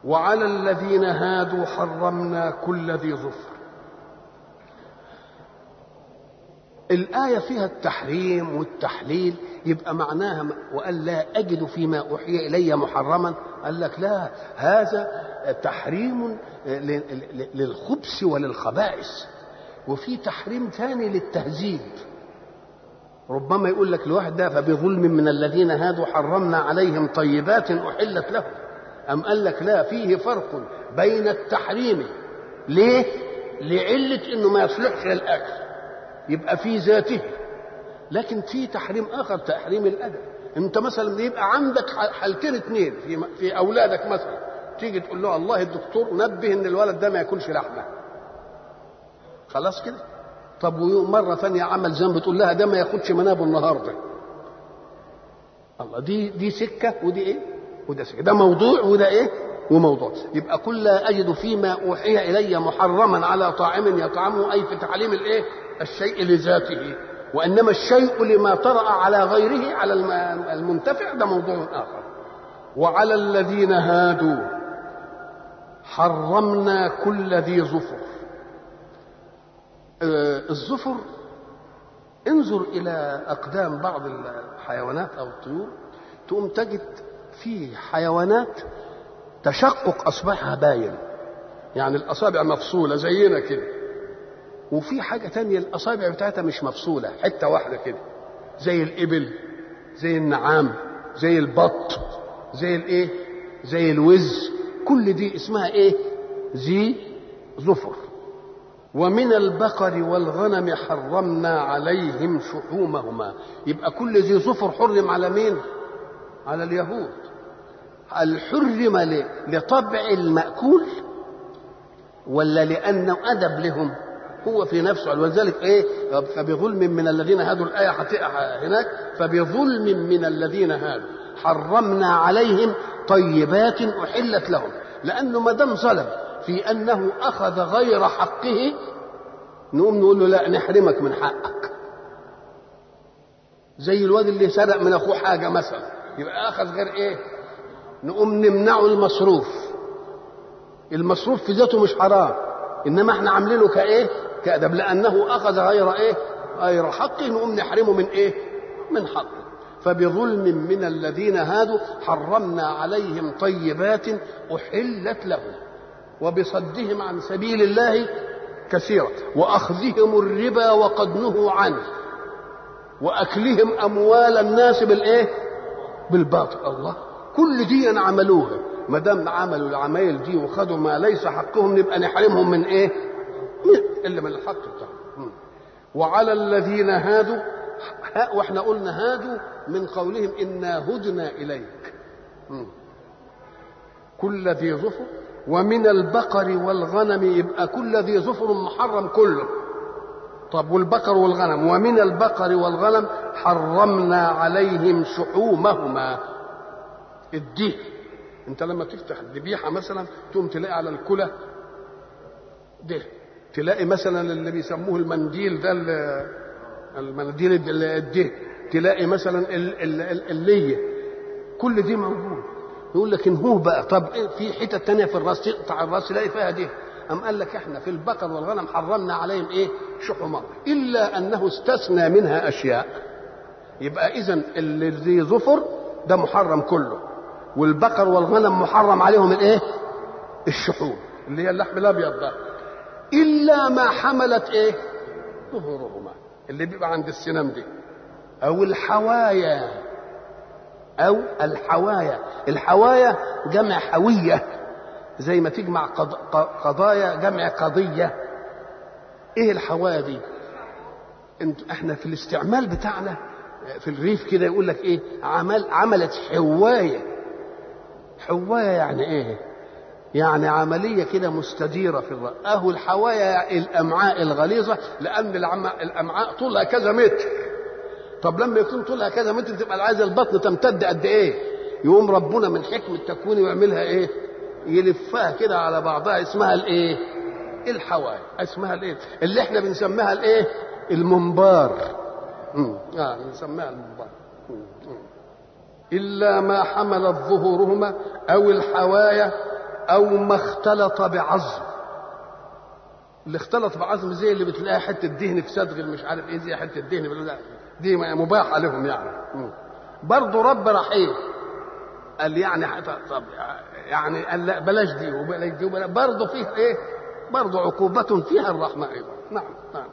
وعلى الذين هادوا حرمنا كل ذي ظفر الآية فيها التحريم والتحليل يبقى معناها وقال لا أجد فيما أوحي إلي محرما قال لك لا هذا تحريم للخبث وللخبائث وفي تحريم ثاني للتهذيب ربما يقول لك الواحد ده فبظلم من الذين هادوا حرمنا عليهم طيبات أحلت لهم أم قال لك لا فيه فرق بين التحريم ليه؟ لعلة إنه ما يصلحش للأكل يبقى في ذاته لكن في تحريم آخر تحريم الأدب أنت مثلا يبقى عندك حالتين اثنين في في أولادك مثلا تيجي تقول له الله الدكتور نبه إن الولد ده ما ياكلش لحمة خلاص كده طب ومرة ثانية عمل ذنب تقول لها ده ما ياخدش منابه النهارده الله دي دي سكة ودي إيه؟ وده سكة ده موضوع وده إيه؟ وموضوع يبقى كل لا أجد فيما أوحي إلي محرما على طاعم يطعمه أي في تعليم الإيه؟ الشيء لذاته وإنما الشيء لما طرأ على غيره على المنتفع ده موضوع آخر وعلى الذين هادوا حرمنا كل ذي ظفر الظفر انظر إلى أقدام بعض الحيوانات أو الطيور تقوم تجد في حيوانات تشقق أصبعها باين يعني الأصابع مفصولة زينا كده وفي حاجة تانية الأصابع بتاعتها مش مفصولة حتة واحدة كده زي الإبل زي النعام زي البط زي الإيه زي الوز كل دي اسمها إيه ذي ظفر ومن البقر والغنم حرمنا عليهم شحومهما يبقى كل ذي ظفر حرم على مين على اليهود الحرم لطبع المأكول ولا لأنه أدب لهم هو في نفسه ولذلك ايه فبظلم من الذين هادوا الايه هناك فبظلم من الذين هادوا حرمنا عليهم طيبات احلت لهم لانه ما دام ظلم في انه اخذ غير حقه نقوم نقول له لا نحرمك من حقك زي الواد اللي سرق من اخوه حاجه مثلا يبقى اخذ غير ايه نقوم نمنعه المصروف المصروف في ذاته مش حرام انما احنا عاملينه كايه كأدب لأنه أخذ غير إيه؟ غير حقه نقوم نحرمه من إيه؟ من حقه فبظلم من الذين هادوا حرمنا عليهم طيبات أحلت لهم وبصدهم عن سبيل الله كثيرا وأخذهم الربا وقد نهوا عنه وأكلهم أموال الناس بالإيه؟ بالباطل الله كل دي عملوها ما دام عملوا العمايل دي وخدوا ما ليس حقهم نبقى نحرمهم من ايه؟ الا من الحق بتاعهم وعلى الذين هادوا واحنا قلنا هادوا من قولهم انا هدنا اليك كل ذي ظفر ومن البقر والغنم يبقى كل ذي ظفر محرم كله طب والبقر والغنم ومن البقر والغنم حرمنا عليهم شحومهما الديه انت لما تفتح الذبيحه مثلا تقوم تلاقي على الكلى ده تلاقي مثلا اللي بيسموه المنديل ده المنديل الده تلاقي مثلا الليه كل دي موجود يقول لك انهوه بقى طب إيه في حتة تانية في الراس تقطع الراس تلاقي فيها دي أم قال لك احنا في البقر والغنم حرمنا عليهم ايه شحوما إلا أنه استثنى منها أشياء يبقى إذا اللي ذي ظفر ده محرم كله والبقر والغنم محرم عليهم الايه الشحوم اللي هي اللحم الابيض ده الا ما حملت ايه ظهورهما اللي بيبقى عند السنام دي او الحوايا او الحوايا الحوايا جمع حويه زي ما تجمع قضايا جمع قضيه ايه الحوايا دي انت احنا في الاستعمال بتاعنا في الريف كده يقول لك ايه عمل عملت حوايه حوايه يعني ايه يعني عملية كده مستديرة في الرأس أهو الحوايا الأمعاء الغليظة لأن الأمعاء طولها كذا متر طب لما يكون طولها كذا متر تبقى عايزة البطن تمتد قد إيه يقوم ربنا من حكمة تكوينه يعملها إيه يلفها كده على بعضها اسمها الإيه الحوايا اسمها الإيه اللي إحنا بنسميها الإيه المنبار امم اه بنسميها المنبار إلا ما حملت ظهورهما أو الحوايا او ما اختلط بعظم اللي اختلط بعظم زي اللي بتلاقي حته دهن في صدغ مش عارف ايه زي حته دهن دي مباحه لهم يعني برضه رب رحيم قال يعني طب يعني قال لا بلاش دي وبلاش دي وبلاش برضه فيه ايه برضه عقوبة فيها الرحمة أيضا نعم نعم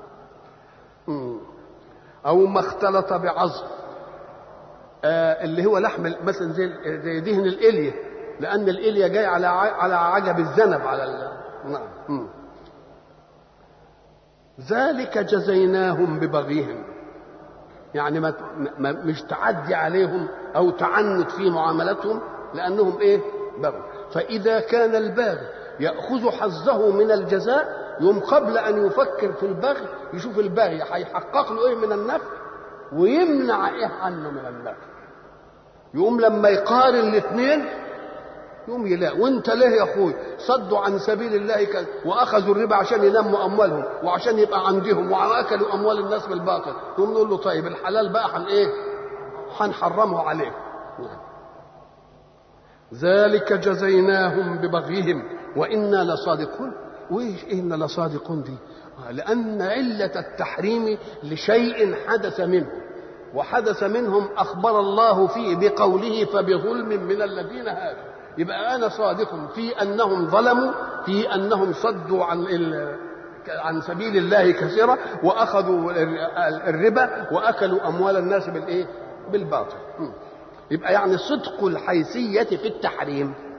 أو ما اختلط بعظم آه اللي هو لحم مثلا زي زي دهن الإلية لأن الإلية جاي على على عجب الذنب على ال... نعم مم. ذلك جزيناهم ببغيهم يعني ما ما مش تعدي عليهم او تعنت في معاملتهم لانهم ايه بغوا فاذا كان الباغي ياخذ حظه من الجزاء يوم قبل ان يفكر في البغي يشوف الباغي هيحقق له ايه من النفع ويمنع ايه عنه من النفع يقوم لما يقارن الاثنين يقوم يلاقي وانت ليه يا اخوي صدوا عن سبيل الله كذا واخذوا الربا عشان ينموا اموالهم وعشان يبقى عندهم واكلوا اموال الناس بالباطل يقوم نقول له طيب الحلال بقى حن ايه هنحرمه عليه ذلك جزيناهم ببغيهم وانا لصادقون وايش انا لصادقون دي لان عله التحريم لشيء حدث منه وحدث منهم اخبر الله فيه بقوله فبظلم من الذين هادوا يبقى انا صادق في انهم ظلموا في انهم صدوا عن عن سبيل الله كثيرا واخذوا الربا واكلوا اموال الناس بالايه بالباطل يبقى يعني صدق الحيثيه في التحريم